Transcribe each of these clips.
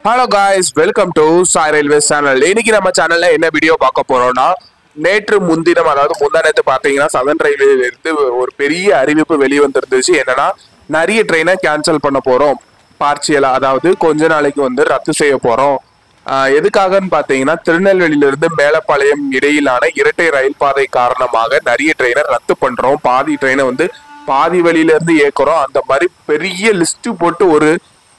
hello guys welcome to Sai railway channel இன்னைக்கு நம்ம சேனல்ல என்ன வீடியோ பார்க்க போறோம்னா நேற்று முன்தினம் அதாவது முந்தா நேற்று பார்த்தீங்கன்னா சதன் ரயில்வேல இருந்து ஒரு பெரிய அறிவிப்பு வெளியே வந்திருந்துச்சு என்னன்னா நிறைய ட்ரெயினை கேன்சல் பண்ண போறோம் பார்ச்சியலா அதாவது கொஞ்ச நாளைக்கு வந்து ரத்து செய்ய போறோம் ஆஹ் எதுக்காகன்னு பார்த்தீங்கன்னா திருநெல்வேலியிலிருந்து மேலப்பாளையம் இடையிலான இரட்டை ரயில் பாதை காரணமாக நிறைய ட்ரெயினை ரத்து பண்றோம் பாதி ட்ரெயினை வந்து பாதி வழியில இருந்து இயக்குறோம் அந்த மாதிரி பெரிய லிஸ்ட் போட்டு ஒரு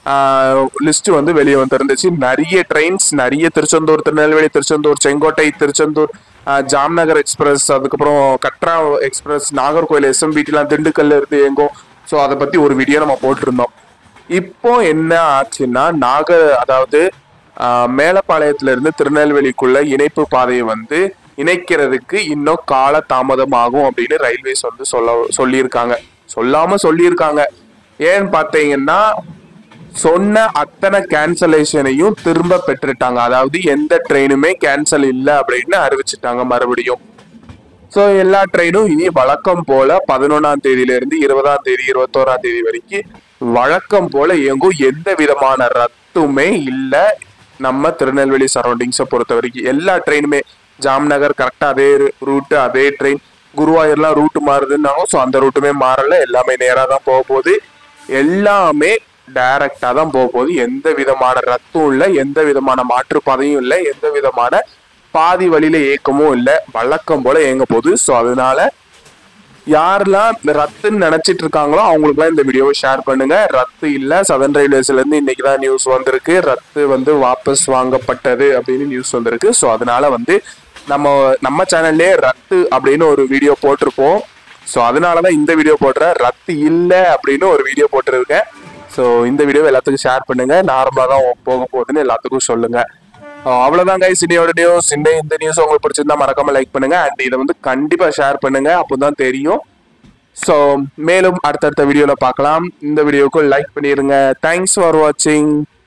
லிஸ்ட் வந்து வெளியே வந்திருந்துச்சு நிறைய ட்ரெயின்ஸ் நிறைய திருச்செந்தூர் திருநெல்வேலி திருச்செந்தூர் செங்கோட்டை திருச்செந்தூர் ஆஹ் ஜாம்நகர் எக்ஸ்பிரஸ் அதுக்கப்புறம் கட்ரா எக்ஸ்பிரஸ் நாகர்கோவில் எஸ்எம்பிடிலாம் திண்டுக்கல்ல இருந்து எங்கும் ஸோ அதை பத்தி ஒரு வீடியோ நம்ம போட்டிருந்தோம் இப்போ என்ன ஆச்சுன்னா நாகர் அதாவது ஆஹ் மேலப்பாளையத்துல இருந்து திருநெல்வேலிக்குள்ள இணைப்பு பாதையை வந்து இணைக்கிறதுக்கு இன்னும் கால தாமதம் ஆகும் அப்படின்னு ரயில்வேஸ் வந்து சொல்ல சொல்லியிருக்காங்க சொல்லாம சொல்லியிருக்காங்க ஏன்னு பார்த்தீங்கன்னா சொன்ன அத்தனை கேன்சலேஷனையும் திரும்ப பெற்றுட்டாங்க அதாவது எந்த ட்ரெயினுமே கேன்சல் இல்லை அப்படின்னு அறிவிச்சிட்டாங்க மறுபடியும் ஸோ எல்லா ட்ரெயினும் இனி வழக்கம் போல பதினொன்றாம் தேதியில இருந்து இருபதாம் தேதி இருபத்தோராம் தேதி வரைக்கும் வழக்கம் போல இயங்கும் எந்த விதமான ரத்துமே இல்லை நம்ம திருநெல்வேலி சரௌண்டிங்ஸை பொறுத்த வரைக்கும் எல்லா ட்ரெயினுமே ஜாம்நகர் கரெக்டாக அதே ரூட்டு அதே ட்ரெயின் குருவாயூர்லாம் ரூட்டு மாறுதுன்னாங்க ஸோ அந்த ரூட்டுமே மாறல எல்லாமே நேராக தான் போக போகுது எல்லாமே டைரக்டாக தான் போக போகுது எந்த விதமான ரத்தும் இல்லை எந்த விதமான மாற்றுப்பாதையும் இல்லை எந்த விதமான பாதி வழியில இயக்கமும் இல்லை வழக்கம் போல இயங்க போகுது ஸோ அதனால யாரெல்லாம் ரத்துன்னு நினைச்சிட்டு இருக்காங்களோ அவங்களுக்குலாம் இந்த வீடியோவை ஷேர் பண்ணுங்க ரத்து இல்ல சதன் ரயில்வேஸ்ல இருந்து இன்னைக்கு தான் நியூஸ் வந்திருக்கு ரத்து வந்து வாபஸ் வாங்கப்பட்டது அப்படின்னு நியூஸ் வந்திருக்கு ஸோ அதனால வந்து நம்ம நம்ம சேனல்லே ரத்து அப்படின்னு ஒரு வீடியோ போட்டிருப்போம் ஸோ அதனால தான் இந்த வீடியோ போடுறேன் ரத்து இல்லை அப்படின்னு ஒரு வீடியோ போட்டிருக்கேன் ஸோ இந்த வீடியோ எல்லாத்துக்கும் ஷேர் பண்ணுங்க நார்மலாக தான் போக போகுதுன்னு எல்லாத்துக்கும் சொல்லுங்க அஹ் அவ்வளவுதான் கைஸ் இன்னையோட நியூஸ் இந்த இந்த நியூஸ் உங்களுக்கு பிடிச்சிருந்தா மறக்காம லைக் பண்ணுங்க அண்ட் இதை வந்து கண்டிப்பா ஷேர் பண்ணுங்க அப்போதான் தெரியும் ஸோ மேலும் அடுத்தடுத்த வீடியோல பார்க்கலாம் இந்த வீடியோக்கு லைக் பண்ணிருங்க தேங்க்ஸ் ஃபார் வாட்சிங்